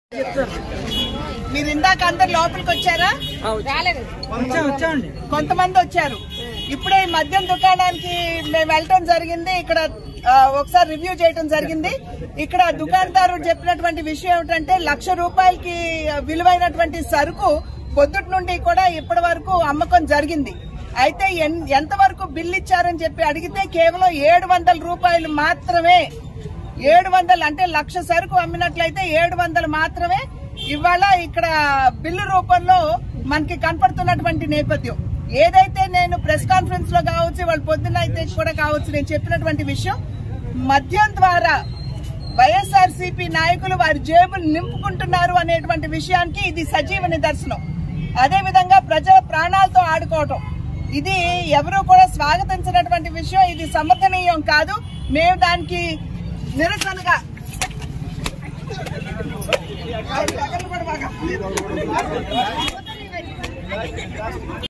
మీరు ఇందాక అందరు లోపలికి వచ్చారా వచ్చా వచ్చామండి కొంతమంది వచ్చారు ఇప్పుడే ఈ మద్యం దుకాణానికి మేము వెళ్ళటం జరిగింది ఇక్కడ ఆ, ఒకసారి రివ్యూ చేయటం జరిగింది ఇక్కడ దుకాణదారుడు చెప్పినటువంటి విషయం ఏమిటంటే లక్ష రూపాయలకి విలువైనటువంటి సరుకు పొద్దుటి నుండి కూడా ఇప్పటి వరకు అమ్మకం జరిగింది అయితే ఎన్- ఎంతవరకు బిల్లు ఇచ్చారని చెప్పి అడిగితే కేవలం ఏడు వందల రూపాయలు మాత్రమే ఏడు వందలు అంటే లక్ష సరుకు అమ్మినట్లయితే ఏడు వందలు మాత్రమే ఇవాళ ఇక్కడ బిల్లు రూపంలో మనకి కనపడుతున్నటువంటి నేపథ్యం ఏదైతే నేను ప్రెస్ కాన్ఫరెన్స్ లో కావచ్చు వాళ్ళ పొద్దున్న అయితే కూడా కావచ్చు నేను చెప్పినటువంటి విషయం మద్యం ద్వారా వైఎస్ఆర్ నాయకులు వారి జేబులు నింపుకుంటున్నారు అనేటువంటి విషయానికి ఇది సజీవ నిదర్శనం అదే విధంగా ప్రజల ప్రాణాలతో ఆడుకోవటం ఇది ఎవరు కూడా స్వాగతించినటువంటి విషయం ఇది సమర్థనీయం కాదు మేము దానికి నిరసనగా